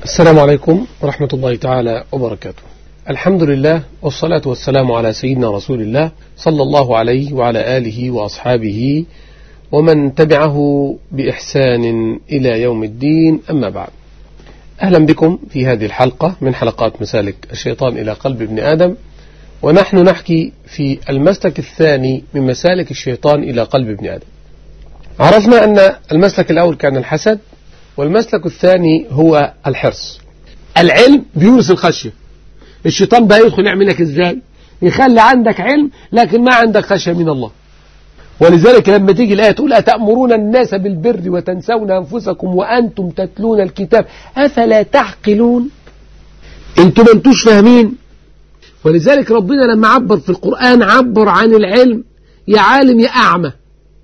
السلام عليكم ورحمة الله تعالى وبركاته الحمد لله والصلاة والسلام على سيدنا رسول الله صلى الله عليه وعلى آله وأصحابه ومن تبعه بإحسان إلى يوم الدين أما بعد أهلا بكم في هذه الحلقة من حلقات مسالك الشيطان إلى قلب ابن آدم ونحن نحكي في المسلك الثاني من مسالك الشيطان إلى قلب ابن آدم عرفنا أن المسلك الأول كان الحسد والمسلك الثاني هو الحرص العلم بيورث الخشية الشيطان بقى يدخل يعمل لك ازاي يخلي عندك علم لكن ما عندك خشية من الله ولذلك لما تيجي الآية تقول أتأمرون الناس بالبر وتنسون أنفسكم وأنتم تتلون الكتاب أفلا تعقلون انتم ما انتوش فاهمين ولذلك ربنا لما عبر في القرآن عبر عن العلم يا عالم يا أعمى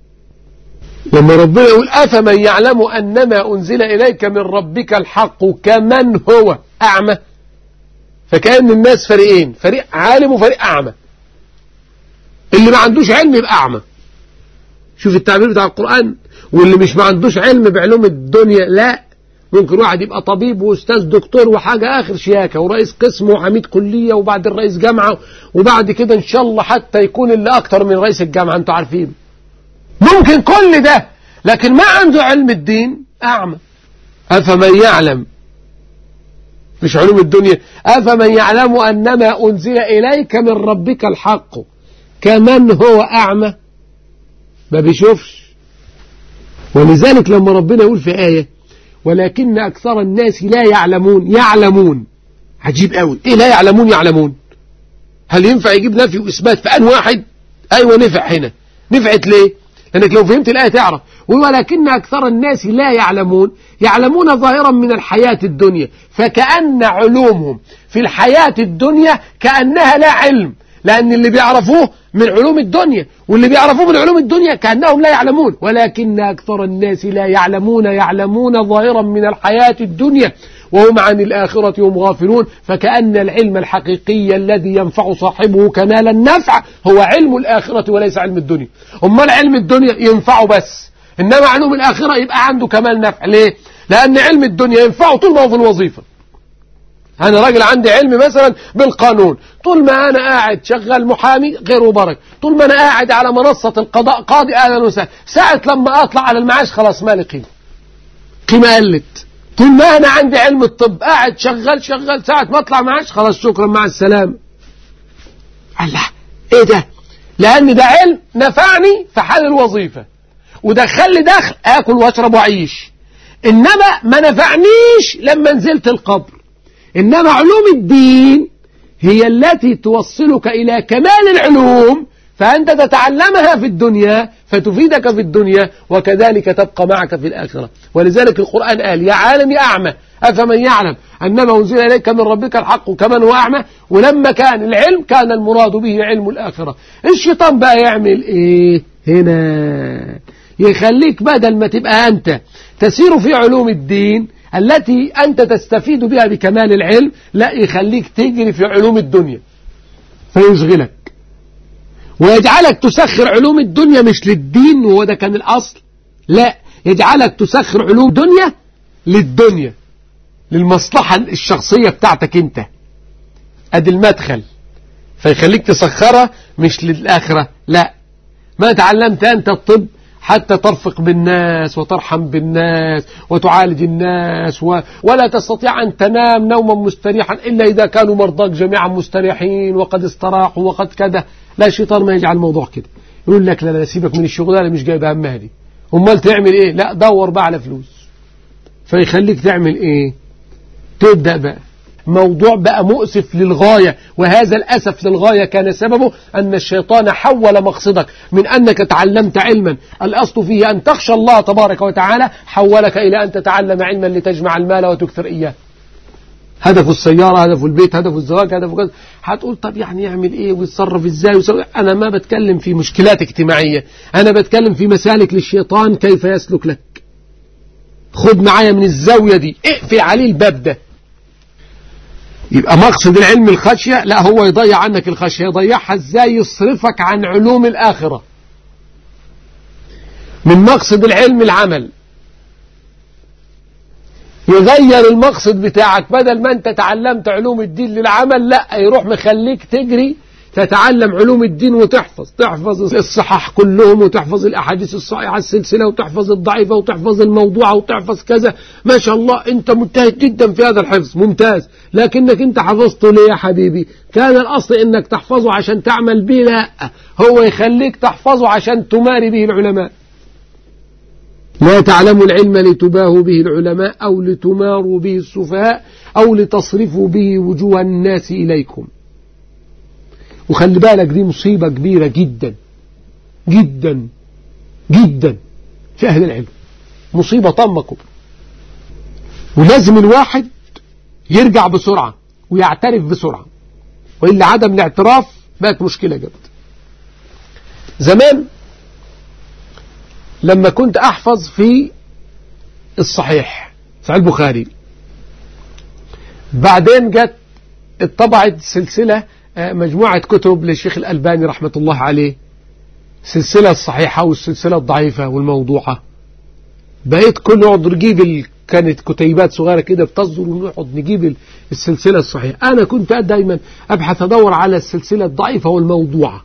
لما ربنا يقول أفمن يعلم أنما أنزل إليك من ربك الحق كمن هو أعمى فكأن الناس فريقين فريق عالم وفريق أعمى اللي ما عندوش علم يبقى أعمى شوف التعبير بتاع القرآن واللي مش ما عندوش علم بعلوم الدنيا لا ممكن واحد يبقى طبيب واستاذ دكتور وحاجة آخر شياكة ورئيس قسم وعميد كلية وبعد الرئيس جامعة وبعد كده إن شاء الله حتى يكون اللي أكتر من رئيس الجامعة أنتوا عارفين ممكن كل ده لكن ما عنده علم الدين أعمى أفمن يعلم مش علوم الدنيا أفمن يعلم أنما أنزل إليك من ربك الحق كمن هو أعمى ما بيشوفش ولذلك لما ربنا يقول في آية ولكن أكثر الناس لا يعلمون يعلمون عجيب قوي إيه لا يعلمون يعلمون هل ينفع يجيب نفي وإثبات في أن واحد أيوة نفع هنا نفعت ليه لأنك لو فهمت الآية تعرف ولكن أكثر الناس لا يعلمون يعلمون ظاهرا من الحياة الدنيا فكأن علومهم في الحياة الدنيا كأنها لا علم لأن اللي بيعرفوه من علوم الدنيا واللي بيعرفوه من علوم الدنيا كأنهم لا يعلمون ولكن أكثر الناس لا يعلمون يعلمون ظاهرا من الحياة الدنيا وهم عن الآخرة هم غافلون فكأن العلم الحقيقي الذي ينفع صاحبه كمال النفع هو علم الآخرة وليس علم الدنيا أما علم الدنيا ينفعه بس إنما علوم الآخرة يبقى عنده كمال نفع ليه؟ لأن علم الدنيا ينفعه طول ما هو في الوظيفة أنا راجل عندي علم مثلا بالقانون طول ما أنا قاعد شغال محامي غير مبارك طول ما أنا قاعد على منصة القضاء قاضي أهلا وسهلا ساعة لما أطلع على المعاش خلاص مالي قيمة قيمة قلت طول ما أنا عندي علم الطب قاعد شغال شغال ساعة ما أطلع معاش خلاص شكرا مع السلامة الله إيه ده لأن ده علم نفعني في حال الوظيفة ودخل لي دخل آكل وأشرب وأعيش إنما ما نفعنيش لما نزلت القبر إنما علوم الدين هي التي توصلك إلى كمال العلوم فأنت تتعلمها في الدنيا فتفيدك في الدنيا وكذلك تبقى معك في الآخرة ولذلك القرآن قال يا عالم يا أعمى أفمن يعلم أنما أنزل إليك من ربك الحق كمن هو أعمى ولما كان العلم كان المراد به علم الآخرة الشيطان بقى يعمل إيه هنا يخليك بدل ما تبقى أنت تسير في علوم الدين التي أنت تستفيد بها بكمال العلم لا يخليك تجري في علوم الدنيا فيشغلك ويجعلك تسخر علوم الدنيا مش للدين وهو ده كان الأصل لا يجعلك تسخر علوم الدنيا للدنيا للمصلحة الشخصية بتاعتك انت ادي المدخل فيخليك تسخرها مش للآخرة لا ما تعلمت أنت الطب حتى ترفق بالناس وترحم بالناس وتعالج الناس و... ولا تستطيع أن تنام نوما مستريحا إلا إذا كانوا مرضاك جميعا مستريحين وقد استراحوا وقد كذا لا الشيطان ما يجعل الموضوع كده يقول لك لا لا سيبك من الشغلانة مش جايبها همها دي امال تعمل ايه لا دور بقى على فلوس فيخليك تعمل ايه تبدأ بقى موضوع بقى مؤسف للغاية وهذا الأسف للغاية كان سببه أن الشيطان حول مقصدك من أنك تعلمت علما الأصل فيه أن تخشى الله تبارك وتعالى حولك إلى أن تتعلم علما لتجمع المال وتكثر إياه هدف السيارة هدف البيت هدف الزواج هدف كذا هتقول طب يعني يعمل ايه ويتصرف ازاي ويسوي انا ما بتكلم في مشكلات اجتماعية انا بتكلم في مسالك للشيطان كيف يسلك لك خد معايا من الزاوية دي اقفل عليه الباب ده يبقى مقصد العلم الخشية لا هو يضيع عنك الخشية يضيعها ازاي يصرفك عن علوم الآخرة من مقصد العلم العمل يغير المقصد بتاعك بدل ما انت تعلمت علوم الدين للعمل لا يروح مخليك تجري تتعلم علوم الدين وتحفظ تحفظ الصحاح كلهم وتحفظ الأحاديث الصحيحة السلسلة وتحفظ الضعيفة وتحفظ الموضوع وتحفظ كذا ما شاء الله انت مجتهد جدا في هذا الحفظ ممتاز لكنك انت حفظته ليه يا حبيبي كان الأصل انك تحفظه عشان تعمل به لا هو يخليك تحفظه عشان تماري به العلماء لا تعلموا العلم لتباهوا به العلماء أو لتماروا به السفهاء أو لتصرفوا به وجوه الناس إليكم وخلي بالك دي مصيبة كبيرة جدا جدا جدا في أهل العلم مصيبة طامة كبرى ولازم الواحد يرجع بسرعة ويعترف بسرعة وإلا عدم الاعتراف بقت مشكلة جدا زمان لما كنت أحفظ في الصحيح صحيح البخاري بعدين جت اتطبعت سلسلة مجموعة كتب للشيخ الألباني رحمة الله عليه السلسلة الصحيحة والسلسلة الضعيفة والموضوعة بقيت كل نقعد نجيب ال... كانت كتيبات صغيرة كده بتصدر ونقعد نجيب السلسلة الصحيحة أنا كنت دايما أبحث أدور على السلسلة الضعيفة والموضوعة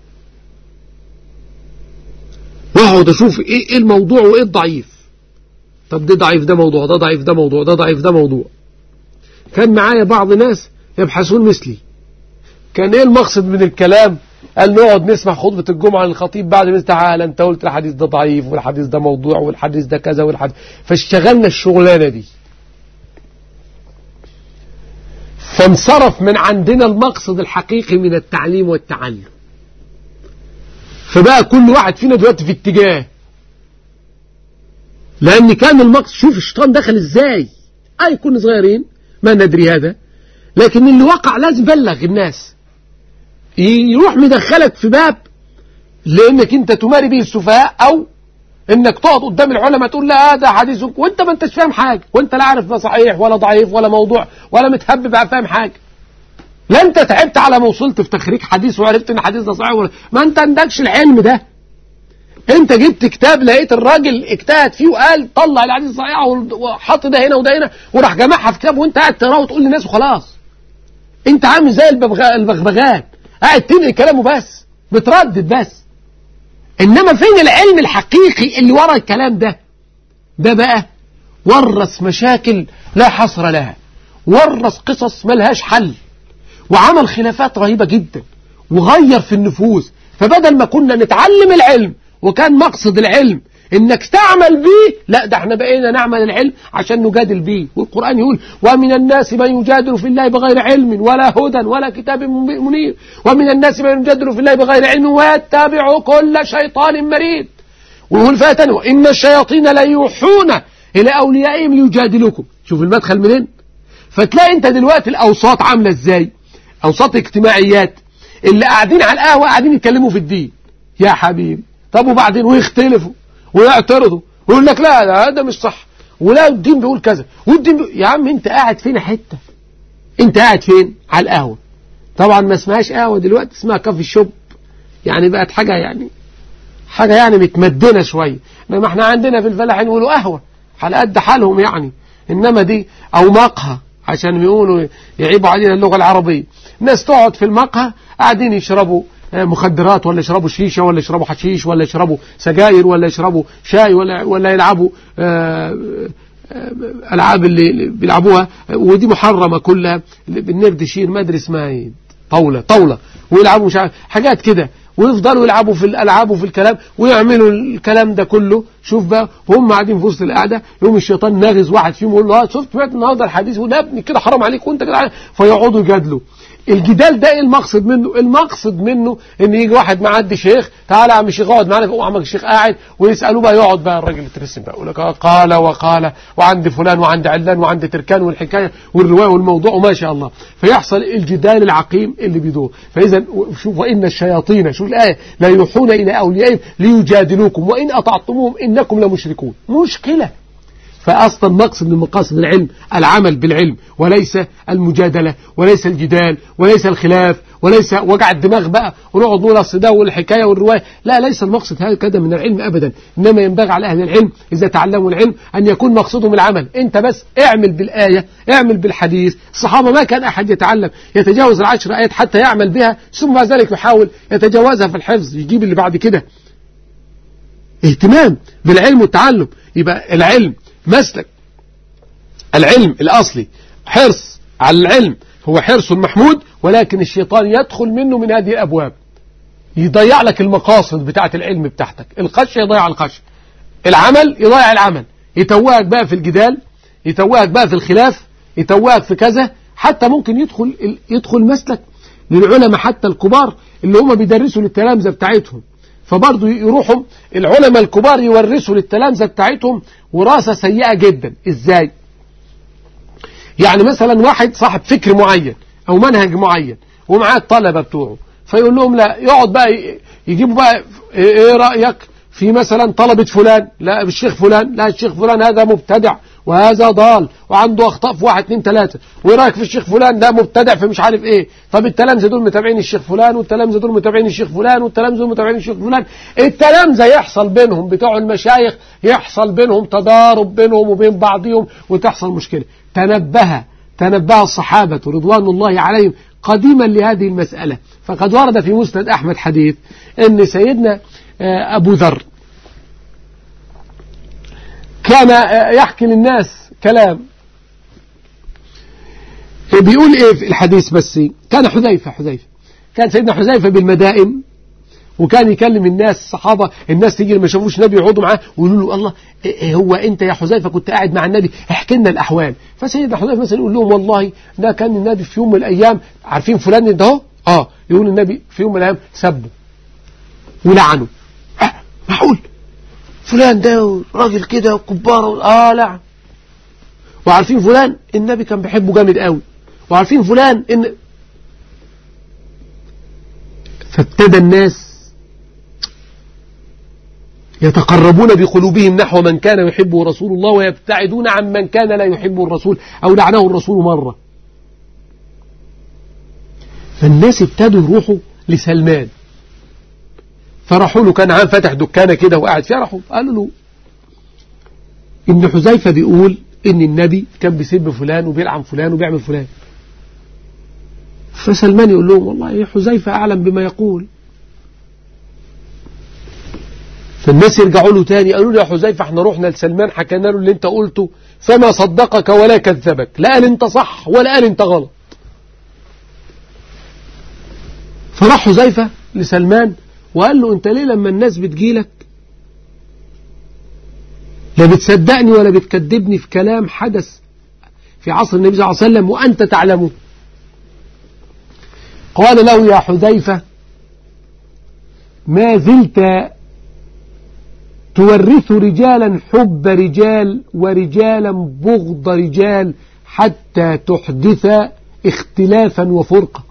واقعد أشوف إيه, إيه الموضوع وإيه الضعيف طب ده ضعيف ده موضوع ده ضعيف ده موضوع ده ضعيف ده موضوع كان معايا بعض ناس يبحثون مثلي كان ايه المقصد من الكلام قال نقعد نسمع خطبة الجمعة للخطيب بعد ما تعالى انت قلت الحديث ده ضعيف والحديث ده موضوع والحديث ده كذا والحديث فاشتغلنا الشغلانة دي فانصرف من عندنا المقصد الحقيقي من التعليم والتعلم فبقى كل واحد فينا دلوقتي في اتجاه لأن كان المقصد شوف الشيطان دخل ازاي أي كنا صغيرين ما ندري هذا لكن اللي وقع لازم بلغ الناس يروح مدخلك في باب لانك انت تماري به السفهاء او انك تقعد قدام العلماء تقول لا هذا حديث وانت ما انتش فاهم حاجه وانت لا عارف ده صحيح ولا ضعيف ولا موضوع ولا متهبب على فاهم حاجه لا انت تعبت على ما وصلت في تخريج حديث وعرفت ان الحديث ده صحيح ولا ما انت عندكش العلم ده انت جبت كتاب لقيت الراجل اجتهد فيه وقال طلع الحديث الصحيح وحط ده هنا وده هنا وراح جمعها في كتاب وانت قاعد تقراه وتقول للناس وخلاص انت عامل زي البغبغان قاعد تنقل كلامه بس بتردد بس انما فين العلم الحقيقي اللي ورا الكلام ده ده بقى ورث مشاكل لا حصر لها ورث قصص ملهاش حل وعمل خلافات رهيبة جدا وغير في النفوس فبدل ما كنا نتعلم العلم وكان مقصد العلم انك تعمل به لا ده احنا بقينا نعمل العلم عشان نجادل به والقرآن يقول ومن الناس من يجادل في الله بغير علم ولا هدى ولا كتاب منير ومن الناس من يجادل في الله بغير علم ويتبع كل شيطان مريد ويقول فاتن وإن الشياطين ليوحون إلى أوليائهم ليجادلوكم شوف المدخل منين فتلاقي انت دلوقتي الأوساط عاملة ازاي أوساط اجتماعيات اللي قاعدين على القهوة قاعدين يتكلموا في الدين يا حبيبي طب وبعدين ويختلفوا ويعترضوا ويقول لك لا لا هذا مش صح ولا الدين بيقول كذا والدين بيقول يا عم انت قاعد فين حتة انت قاعد فين على القهوة طبعا ما اسمهاش قهوة دلوقتي اسمها كافي شوب يعني بقت حاجة يعني حاجة يعني متمدنة شوية انما احنا عندنا في الفلاحين يقولوا قهوة على قد حالهم يعني انما دي او مقهى عشان يقولوا يعيبوا علينا اللغة العربية الناس تقعد في المقهى قاعدين يشربوا مخدرات ولا يشربوا شيشة ولا يشربوا حشيش ولا يشربوا سجاير ولا يشربوا شاي ولا ولا يلعبوا ألعاب اللي بيلعبوها ودي محرمة كلها بالنردشين ما أدري اسمها ايه طاولة طاولة ويلعبوا مش عارف حاجات كده ويفضلوا يلعبوا في الألعاب وفي الكلام ويعملوا الكلام ده كله شوف بقى وهم قاعدين في وسط القعدة يوم الشيطان ناغز واحد فيهم يقول له اه شفت سمعت النهارده الحديث يقول لا ابني كده حرام عليك وانت كده فيقعدوا يجادلوا الجدال ده ايه المقصد منه المقصد منه ان يجي واحد معدي شيخ تعالى يا عم الشيخ اقعد معانا فوق عمك الشيخ قاعد ويسالوه بقى يقعد بقى الراجل يترسم بقى يقول لك قال وقال وعند فلان وعند علان وعند تركان والحكايه والروايه والموضوع وما شاء الله فيحصل الجدال العقيم اللي بيدور فاذا شوف وان الشياطين شوف الايه لا يوحون الى اوليائهم ليجادلوكم وان اطعتموهم انكم لمشركون مشكله فأصلا مقصد من مقاصد العلم العمل بالعلم وليس المجادلة وليس الجدال وليس الخلاف وليس وجع الدماغ بقى ونقعد نقول أصل ده والحكاية والرواية لا ليس المقصد هكذا من العلم أبدا إنما ينبغي على أهل العلم إذا تعلموا العلم أن يكون مقصودهم العمل أنت بس اعمل بالآية اعمل بالحديث الصحابة ما كان أحد يتعلم يتجاوز العشر آيات حتى يعمل بها ثم بعد ذلك يحاول يتجاوزها في الحفظ يجيب اللي بعد كده اهتمام بالعلم والتعلم يبقى العلم مسلك العلم الأصلي حرص على العلم هو حرص محمود ولكن الشيطان يدخل منه من هذه الأبواب يضيع لك المقاصد بتاعة العلم بتاعتك القش يضيع القش العمل يضيع العمل يتوهك بقى في الجدال يتوهك بقى في الخلاف يتوهك في كذا حتى ممكن يدخل يدخل مسلك للعلماء حتى الكبار اللي هم بيدرسوا للتلامذة بتاعتهم فبرضه يروحوا العلماء الكبار يورثوا للتلامذة بتاعتهم وراثة سيئة جدا ازاي يعني مثلا واحد صاحب فكر معين او منهج معين ومعاه الطلبة بتوعه فيقول لهم لا يقعد بقى يجيبوا بقى ايه رأيك في مثلا طلبة فلان لا الشيخ فلان لا الشيخ فلان هذا مبتدع وهذا ضال وعنده اخطاء في واحد اثنين ثلاثة وايه رايك في الشيخ فلان ده مبتدع في مش عارف ايه طب التلامذة دول متابعين الشيخ فلان والتلامذة دول متابعين الشيخ فلان والتلامذة دول متابعين الشيخ فلان التلامذة يحصل بينهم بتوع المشايخ يحصل بينهم تضارب بينهم وبين بعضهم وتحصل مشكلة تنبه تنبه الصحابة رضوان الله عليهم قديما لهذه المسألة فقد ورد في مسند أحمد حديث أن سيدنا أبو ذر كان يحكي للناس كلام بيقول ايه في الحديث بس كان حذيفة حذيفة كان سيدنا حذيفة بالمدائن وكان يكلم الناس الصحابة الناس تيجي لما يشوفوش النبي يقعدوا معاه ويقولوا له الله إيه هو انت يا حذيفة كنت قاعد مع النبي احكي لنا الاحوال فسيدنا حذيفة مثلا يقول لهم والله ده كان النبي في يوم من الايام عارفين فلان ده اهو اه يقول النبي في يوم من الايام سبه ولعنه آه معقول فلان ده راجل كده وكبار اه لعن وعارفين فلان النبي كان بيحبه جامد قوي وعارفين فلان ان فابتدى الناس يتقربون بقلوبهم نحو من كان يحبه رسول الله ويبتعدون عن من كان لا يحبه الرسول أو لعنه الرسول مرة فالناس ابتدوا يروحوا لسلمان فراحوا له كان عام فتح دكانة كده وقاعد فيها راحوا قالوا له إن حذيفة بيقول إن النبي كان بيسب فلان وبيلعن فلان وبيعمل فلان فسلمان يقول لهم والله حذيفة أعلم بما يقول فالناس يرجعوا له تاني قالوا له يا حذيفة احنا رحنا لسلمان حكينا له اللي انت قلته فما صدقك ولا كذبك لا قال انت صح ولا قال انت غلط فراح حذيفة لسلمان وقال له انت ليه لما الناس بتجيلك لا بتصدقني ولا بتكذبني في كلام حدث في عصر النبي صلى الله عليه وسلم وأنت تعلمه قال له يا حذيفة ما زلت تورث رجالا حب رجال ورجالا بغض رجال حتى تحدث اختلافا وفرقة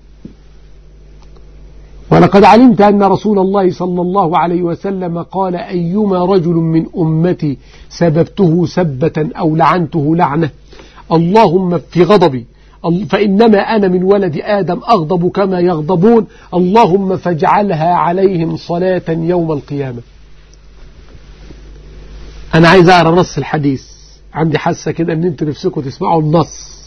ولقد علمت أن رسول الله صلى الله عليه وسلم قال أيما رجل من أمتي سببته سبة أو لعنته لعنة اللهم في غضبي فإنما أنا من ولد آدم أغضب كما يغضبون اللهم فاجعلها عليهم صلاة يوم القيامة أنا عايز أقرأ نص الحديث عندي حاسة كده أن أنتوا نفسكم تسمعوا النص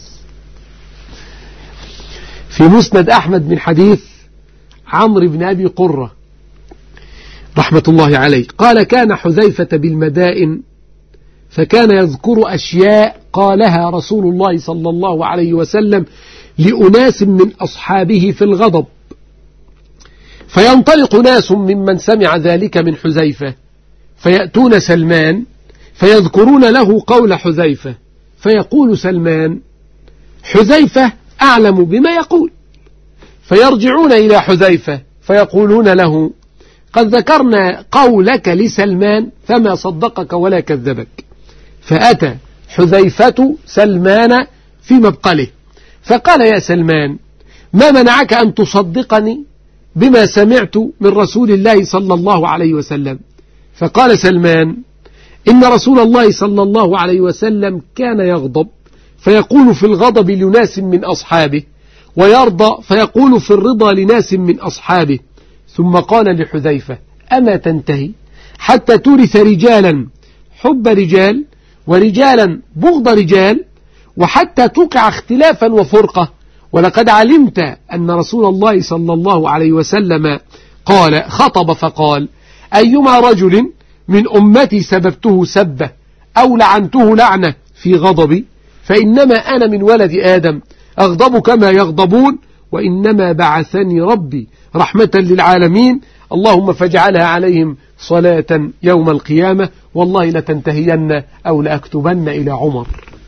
في مسند أحمد من حديث عمرو بن أبي قرة رحمة الله عليه قال كان حذيفة بالمدائن فكان يذكر أشياء قالها رسول الله صلى الله عليه وسلم لأناس من أصحابه في الغضب فينطلق ناس ممن سمع ذلك من حذيفة فيأتون سلمان فيذكرون له قول حذيفة فيقول سلمان حذيفة أعلم بما يقول فيرجعون إلى حذيفة فيقولون له قد ذكرنا قولك لسلمان فما صدقك ولا كذبك فأتى حذيفة سلمان في مبقله فقال يا سلمان ما منعك أن تصدقني بما سمعت من رسول الله صلى الله عليه وسلم فقال سلمان إن رسول الله صلى الله عليه وسلم كان يغضب فيقول في الغضب لناس من أصحابه ويرضى فيقول في الرضا لناس من أصحابه ثم قال لحذيفة أما تنتهي حتى تورث رجالا حب رجال ورجالا بغض رجال وحتى توقع اختلافا وفرقة ولقد علمت أن رسول الله صلى الله عليه وسلم قال خطب فقال أيما رجل من أمتي سببته سبة أو لعنته لعنة في غضبي فإنما أنا من ولد آدم أغضب كما يغضبون وإنما بعثني ربي رحمة للعالمين اللهم فاجعلها عليهم صلاة يوم القيامة والله لتنتهين أو لأكتبن إلى عمر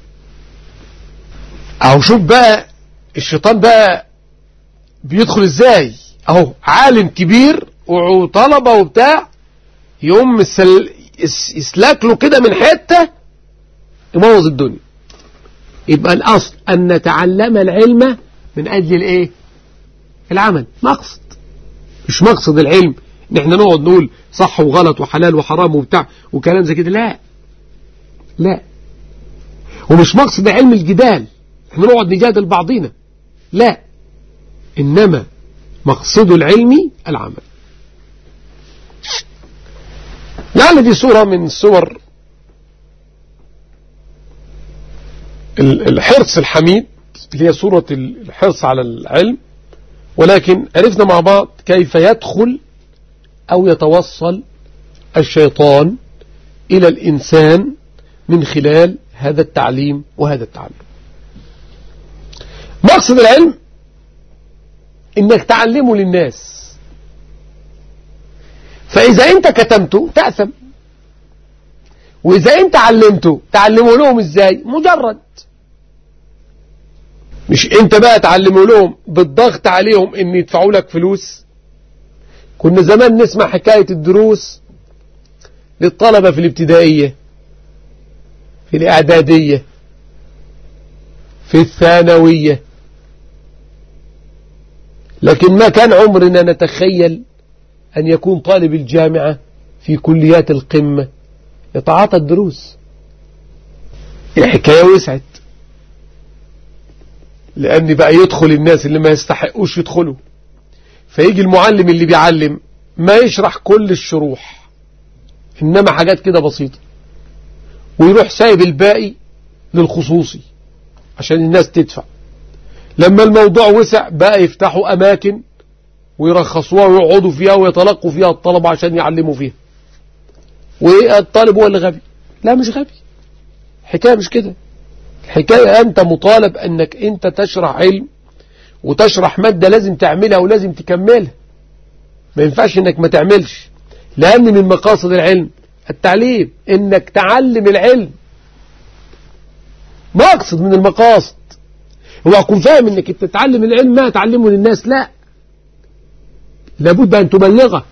أو شوف بقى الشيطان بقى بيدخل ازاي اهو عالم كبير وطلبة وبتاع يقوم يسلك له كده من حتة يبوظ الدنيا يبقى الأصل أن نتعلم العلم من أجل الإيه العمل مقصد مش مقصد العلم ان احنا نقعد نقول صح وغلط وحلال وحرام وبتاع وكلام زي كده لا لا ومش مقصد علم الجدال احنا نقعد نجادل بعضينا لا إنما مقصد العلم العمل لعل دي صورة من صور الحرص الحميد اللي هي صورة الحرص على العلم ولكن عرفنا مع بعض كيف يدخل أو يتوصل الشيطان إلى الإنسان من خلال هذا التعليم وهذا التعلم مقصد العلم انك تعلمه للناس فاذا انت كتمته تأثم واذا انت علمته تعلمه لهم ازاي مجرد مش انت بقى تعلمه لهم بالضغط عليهم ان يدفعوا لك فلوس كنا زمان نسمع حكاية الدروس للطلبة في الابتدائية في الاعدادية في الثانوية لكن ما كان عمرنا نتخيل أن يكون طالب الجامعة في كليات القمة يتعاطى الدروس الحكاية وسعت لأن بقى يدخل الناس اللي ما يستحقوش يدخلوا فيجي المعلم اللي بيعلم ما يشرح كل الشروح إنما حاجات كده بسيطة ويروح سايب الباقي للخصوصي عشان الناس تدفع لما الموضوع وسع بقى يفتحوا أماكن ويرخصوها ويقعدوا فيها ويتلقوا فيها الطلبة عشان يعلموا فيها والطالب هو اللي غبي لا مش غبي حكاية مش كده الحكاية أنت مطالب أنك أنت تشرح علم وتشرح مادة لازم تعملها ولازم تكملها ما ينفعش أنك ما تعملش لأن من مقاصد العلم التعليم أنك تعلم العلم مقصد من المقاصد هو أكون فاهم أنك تتعلم العلم ما تعلمه للناس لا لابد أن تبلغه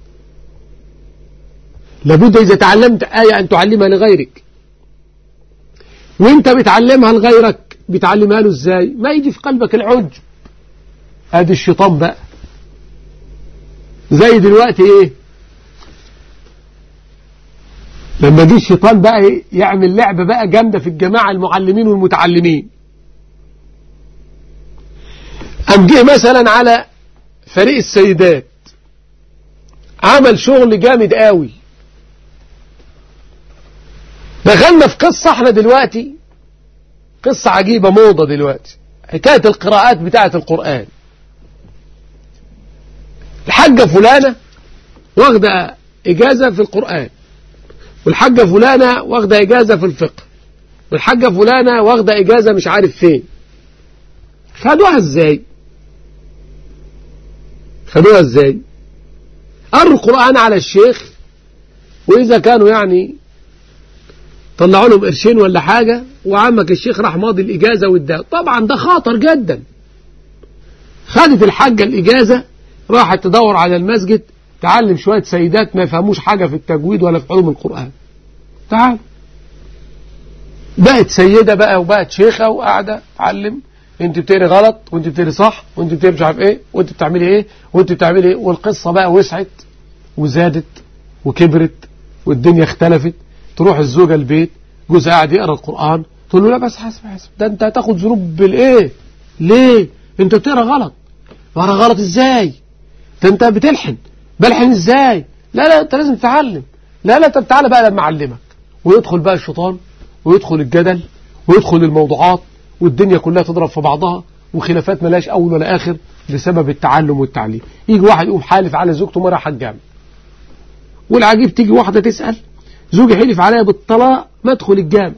لابد إذا تعلمت آية أن تعلمها لغيرك وانت بتعلمها لغيرك بتعلمها له ازاي ما يجي في قلبك العجب ادي الشيطان بقى زي دلوقتي ايه لما جه الشيطان بقى يعمل لعبة بقى جامدة في الجماعة المعلمين والمتعلمين أم جه مثلا على فريق السيدات عمل شغل جامد قوي دخلنا في قصة احنا دلوقتي قصة عجيبة موضة دلوقتي حكاية القراءات بتاعة القرآن الحاجة فلانة واخدة إجازة في القرآن والحاجة فلانة واخدة إجازة في الفقه والحاجة فلانة واخدة إجازة مش عارف فين خدوها ازاي خدوها ازاي قروا القرآن على الشيخ وإذا كانوا يعني طلعوا لهم قرشين ولا حاجة وعمك الشيخ راح ماضي الإجازة والده طبعا ده خاطر جدا خدت الحاجة الإجازة راحت تدور على المسجد تعلم شوية سيدات ما يفهموش حاجة في التجويد ولا في علوم القرآن تعال بقت سيدة بقى وبقت شيخة وقاعدة تعلم انت بتقري غلط وانت بتقري صح وانت بتقري مش عارف ايه وانت بتعملي ايه وانت بتعملي ايه والقصة بقى وسعت وزادت وكبرت والدنيا اختلفت تروح الزوجة البيت جوزها قاعد يقرا القرآن تقول له لا بس حسب حسب ده انت هتاخد ذنوب بالايه ليه انت بتقرا غلط بقرا غلط ازاي ده انت بتلحن بلحن ازاي لا لا انت لازم تتعلم لا لا طب تعالى بقى لما اعلمك ويدخل بقى الشيطان ويدخل الجدل ويدخل الموضوعات والدنيا كلها تضرب في بعضها وخلافات ملاش اول ولا اخر بسبب التعلم والتعليم يجي واحد يقوم حالف على زوجته ما راح الجامع والعجيب تيجي واحده تسال زوجي حلف عليا بالطلاق ما ادخل الجامع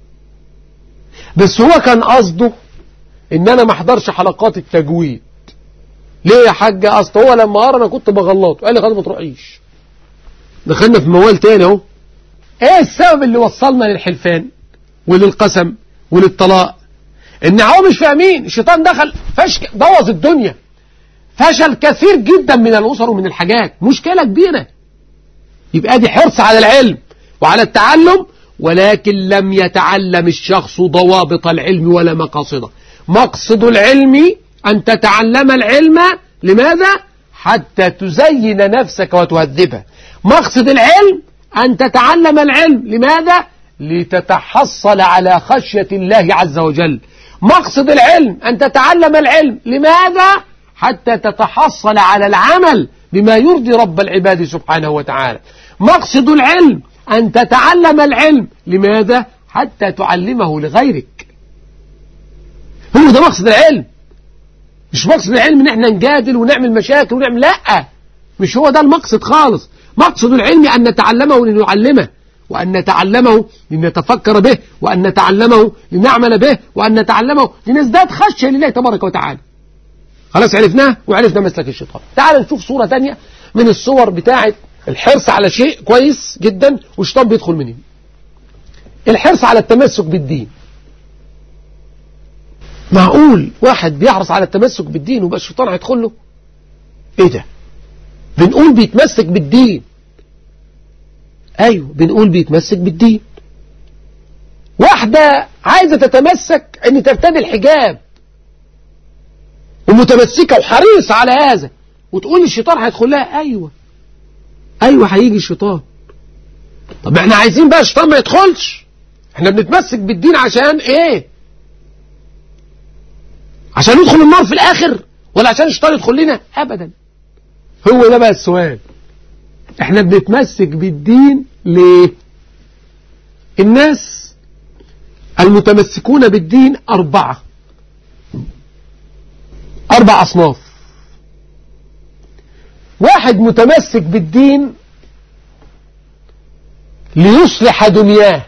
بس هو كان قصده ان انا ما احضرش حلقات التجويد ليه يا حاج اصل هو لما قرا انا كنت بغلطه قال لي خلاص ما تروحيش دخلنا في موال تاني اهو ايه السبب اللي وصلنا للحلفان وللقسم وللطلاق ان هو مش فاهمين الشيطان دخل فشك بوظ الدنيا فشل كثير جدا من الاسر ومن الحاجات مشكله كبيره يبقى دي حرص على العلم وعلى التعلم ولكن لم يتعلم الشخص ضوابط العلم ولا مقاصده مقصد العلم أن تتعلم العلم لماذا؟ حتى تزين نفسك وتهذبها مقصد العلم أن تتعلم العلم لماذا؟ لتتحصل على خشية الله عز وجل مقصد العلم أن تتعلم العلم لماذا؟ حتى تتحصل على العمل بما يرضي رب العباد سبحانه وتعالى مقصد العلم أن تتعلم العلم لماذا؟ حتى تعلمه لغيرك هو ده مقصد العلم مش مقصد العلم ان احنا نجادل ونعمل مشاكل ونعمل لا مش هو ده المقصد خالص مقصد العلم أن نتعلمه لنعلمه وأن نتعلمه لنتفكر به وأن نتعلمه لنعمل به وأن نتعلمه لنزداد خشية لله تبارك وتعالى خلاص عرفناه وعرفنا مسلك الشيطان تعال نشوف صورة تانية من الصور بتاعة الحرص على شيء كويس جدا والشيطان بيدخل منين الحرص على التمسك بالدين معقول واحد بيحرص على التمسك بالدين وبقى الشيطان هيدخل له ايه ده بنقول بيتمسك بالدين ايوه بنقول بيتمسك بالدين واحدة عايزة تتمسك ان ترتدي الحجاب ومتمسكة وحريصة على هذا وتقول الشيطان هيدخل لها ايوه ايوه هيجي الشيطان طب احنا عايزين بقى الشيطان ما يدخلش احنا بنتمسك بالدين عشان ايه عشان ندخل النار في الاخر ولا عشان الشيطان يدخل لنا ابدا هو ده بقى السؤال احنا بنتمسك بالدين ليه الناس المتمسكون بالدين أربعة أربع أصناف واحد متمسك بالدين ليصلح دنياه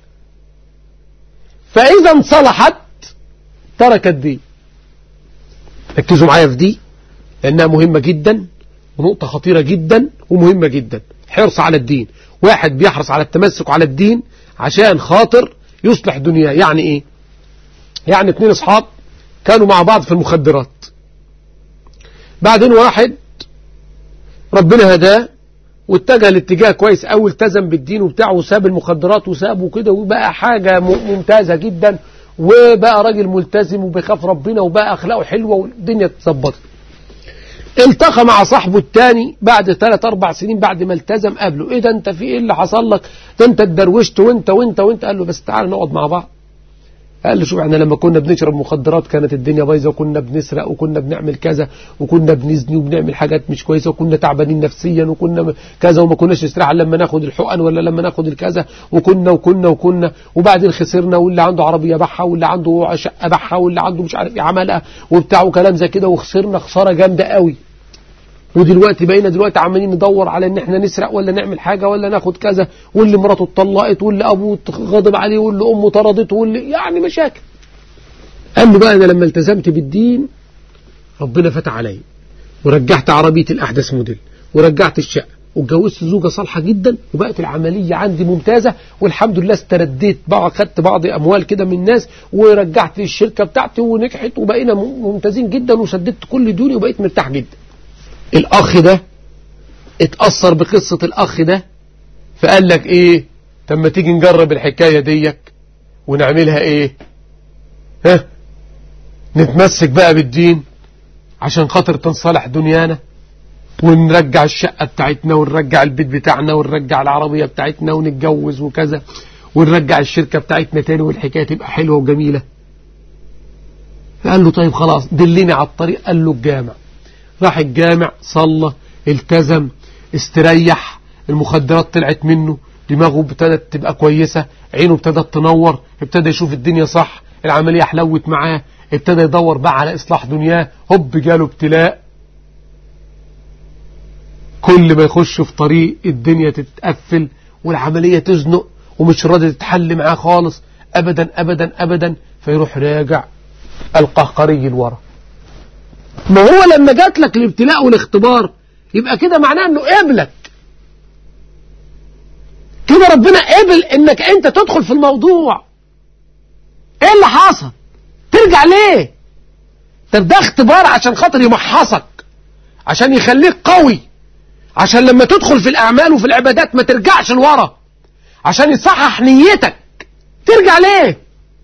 فإذا انصلحت ترك الدين ركزوا معايا في دي لأنها مهمة جدا ونقطة خطيرة جدا ومهمة جدا حرص على الدين واحد بيحرص على التمسك على الدين عشان خاطر يصلح دنياه يعني ايه يعني اتنين اصحاب كانوا مع بعض في المخدرات بعدين واحد ربنا هداه واتجه الاتجاه كويس قوي التزم بالدين وبتاعه وساب المخدرات وسابه كده وبقى حاجة ممتازة جدا وبقى راجل ملتزم وبيخاف ربنا وبقى اخلاقه حلوة والدنيا اتظبطت التقى مع صاحبه التاني بعد ثلاث اربع سنين بعد ما التزم قابله ايه ده انت في ايه اللي حصل لك ده انت اتدروشت وانت وانت وانت قال له بس تعال نقعد مع بعض قال له شوف احنا لما كنا بنشرب مخدرات كانت الدنيا بايظه وكنا بنسرق وكنا بنعمل كذا وكنا بنزني وبنعمل حاجات مش كويسه وكنا تعبانين نفسيا وكنا كذا وما كناش نستريح لما ناخد الحقن ولا لما ناخد الكذا وكنا وكنا وكنا وبعدين خسرنا واللي عنده عربيه باعها واللي عنده شقه باعها واللي عنده مش عارف عملها وبتاع وكلام زي كده وخسرنا خساره جامده قوي ودلوقتي بقينا دلوقتي عمالين ندور على ان احنا نسرق ولا نعمل حاجة ولا ناخد كذا واللي مراته اتطلقت واللي ابوه غضب عليه واللي امه طردته واللي يعني مشاكل قال له بقى انا لما التزمت بالدين ربنا فتح عليا ورجعت عربية الاحدث موديل ورجعت الشقة واتجوزت زوجة صالحة جدا وبقت العملية عندي ممتازة والحمد لله استرديت بقى خدت بعض أموال كده من الناس ورجعت الشركة بتاعتي ونجحت وبقينا ممتازين جدا وسددت كل ديوني وبقيت مرتاح جدا الأخ ده اتأثر بقصة الأخ ده فقال لك إيه طب ما تيجي نجرب الحكاية ديك ونعملها إيه ها نتمسك بقى بالدين عشان خاطر تنصلح دنيانا ونرجع الشقة بتاعتنا ونرجع البيت بتاعنا ونرجع العربية بتاعتنا ونتجوز وكذا ونرجع الشركة بتاعتنا تاني والحكاية تبقى حلوة وجميلة قال له طيب خلاص دلني على الطريق قال له الجامع راح الجامع صلى التزم استريح المخدرات طلعت منه دماغه ابتدت تبقى كويسة عينه ابتدت تنور ابتدى يشوف الدنيا صح العملية حلوت معاه ابتدى يدور بقى على إصلاح دنياه هوب جاله ابتلاء كل ما يخش في طريق الدنيا تتقفل والعملية تزنق ومش راضي تتحل معاه خالص أبدا أبدا أبدا فيروح راجع القهقري لورا ما هو لما جات لك الابتلاء والاختبار يبقى كده معناه انه قبلك كده ربنا قبل انك انت تدخل في الموضوع ايه اللي حصل ترجع ليه طب ده اختبار عشان خاطر يمحصك عشان يخليك قوي عشان لما تدخل في الاعمال وفي العبادات ما ترجعش لورا عشان يصحح نيتك ترجع ليه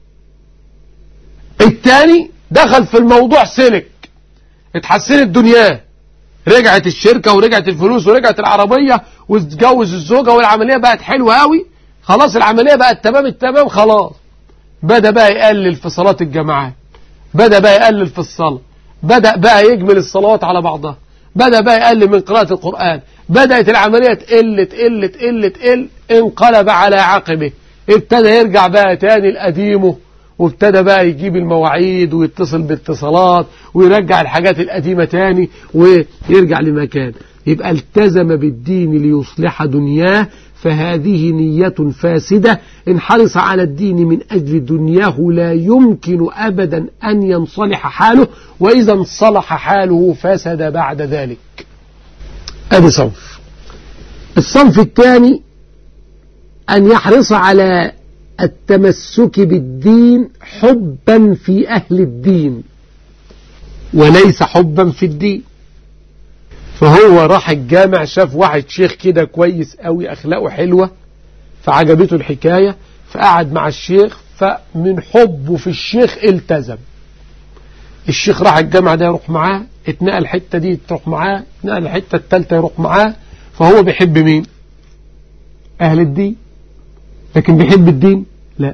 التاني دخل في الموضوع سلك اتحسنت دنياه رجعت الشركة ورجعت الفلوس ورجعت العربية واتجوز الزوجة والعملية بقت حلوة قوي خلاص العملية بقت تمام التمام خلاص بدأ بقى يقلل في صلاة الجماعات بدأ بقى يقلل في الصلاة بدأ بقى يجمل الصلوات على بعضها بدأ بقى يقلل من قراءة القرآن بدأت العملية تقل تقل تقل تقل انقلب على عقبه ابتدى يرجع بقى تاني لقديمه وابتدى بقى يجيب المواعيد ويتصل باتصالات ويرجع الحاجات القديمة تاني ويرجع لمكان يبقى التزم بالدين ليصلح دنياه فهذه نية فاسدة إن حرص على الدين من أجل دنياه لا يمكن أبدا أن ينصلح حاله وإذا انصلح حاله فسد بعد ذلك هذا صنف الصنف الثاني أن يحرص على التمسك بالدين حبا في أهل الدين وليس حبا في الدين فهو راح الجامع شاف واحد شيخ كده كويس قوي أخلاقه حلوة فعجبته الحكاية فقعد مع الشيخ فمن حبه في الشيخ التزم الشيخ راح الجامع ده يروح معاه اتنقل الحتة دي تروح معاه اتنقل الحتة التالتة يروح معاه فهو بيحب مين أهل الدين لكن بيحب الدين لا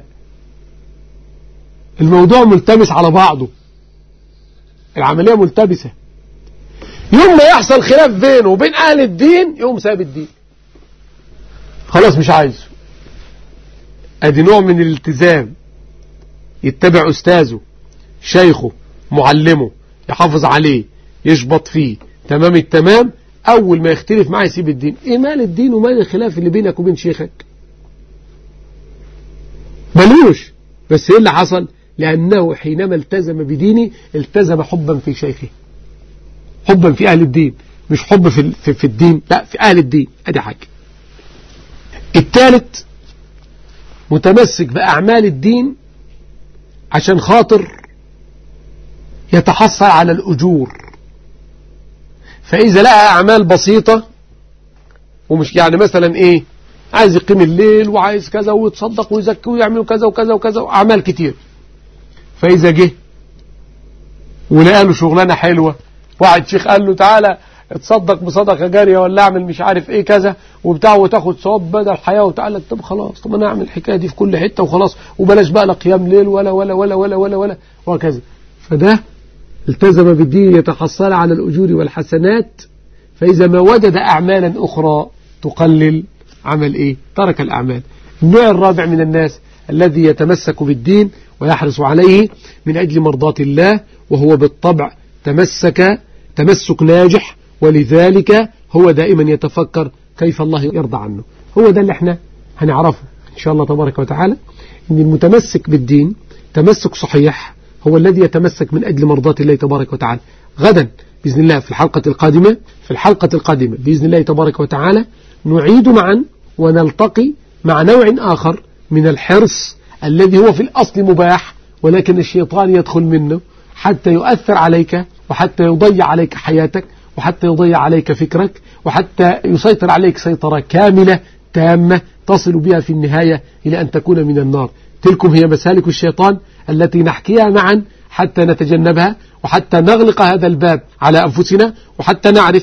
الموضوع ملتبس على بعضه العملية ملتبسة يوم ما يحصل خلاف بينه وبين أهل الدين يوم ساب الدين خلاص مش عايزه ادي نوع من الالتزام يتبع أستاذه شيخه معلمه يحافظ عليه يشبط فيه تمام التمام أول ما يختلف معاه يسيب الدين إيه مال الدين ومال الخلاف اللي بينك وبين شيخك ملوش بس إيه اللي حصل لأنه حينما التزم بدينه التزم حبا في شيخه حبا في أهل الدين مش حب في, في, في الدين لا في أهل الدين أدي حاجة الثالث متمسك بأعمال الدين عشان خاطر يتحصل على الأجور فإذا لقى أعمال بسيطة ومش يعني مثلا إيه عايز يقيم الليل وعايز كذا ويتصدق ويزكي ويعمل كذا وكذا وكذا أعمال كتير فإذا جه ولقى له شغلانة حلوة واحد شيخ قال له تعالى اتصدق بصدقة جارية ولا اعمل مش عارف ايه كذا وبتاع وتاخد ثواب بدل الحياة وتقول لك طب خلاص طب انا اعمل الحكاية دي في كل حتة وخلاص وبلاش بقى لا قيام ليل ولا ولا ولا ولا ولا ولا وهكذا فده التزم بالدين يتحصل على الأجور والحسنات فإذا ما وجد أعمالا أخرى تقلل عمل إيه ترك الأعمال النوع الرابع من الناس الذي يتمسك بالدين ويحرص عليه من أجل مرضاة الله وهو بالطبع تمسك تمسك ناجح ولذلك هو دائما يتفكر كيف الله يرضى عنه هو ده اللي احنا هنعرفه إن شاء الله تبارك وتعالى أن المتمسك بالدين تمسك صحيح هو الذي يتمسك من أجل مرضاة الله تبارك وتعالى غدا بإذن الله في الحلقة القادمة في الحلقة القادمة بإذن الله تبارك وتعالى نعيد معا ونلتقي مع نوع آخر من الحرص الذي هو في الأصل مباح ولكن الشيطان يدخل منه حتى يؤثر عليك وحتى يضيع عليك حياتك وحتى يضيع عليك فكرك وحتى يسيطر عليك سيطرة كاملة تامة تصل بها في النهاية إلى أن تكون من النار تلكم هي مسالك الشيطان التي نحكيها معا حتى نتجنبها وحتى نغلق هذا الباب على أنفسنا وحتى نعرف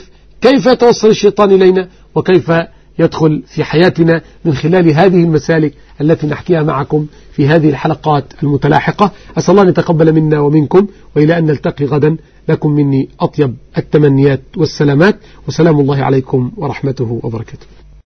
كيف يتوصل الشيطان إلينا وكيف يدخل في حياتنا من خلال هذه المسالك التي نحكيها معكم في هذه الحلقات المتلاحقة أسأل الله أن يتقبل منا ومنكم وإلى أن نلتقي غدا لكم مني أطيب التمنيات والسلامات وسلام الله عليكم ورحمته وبركاته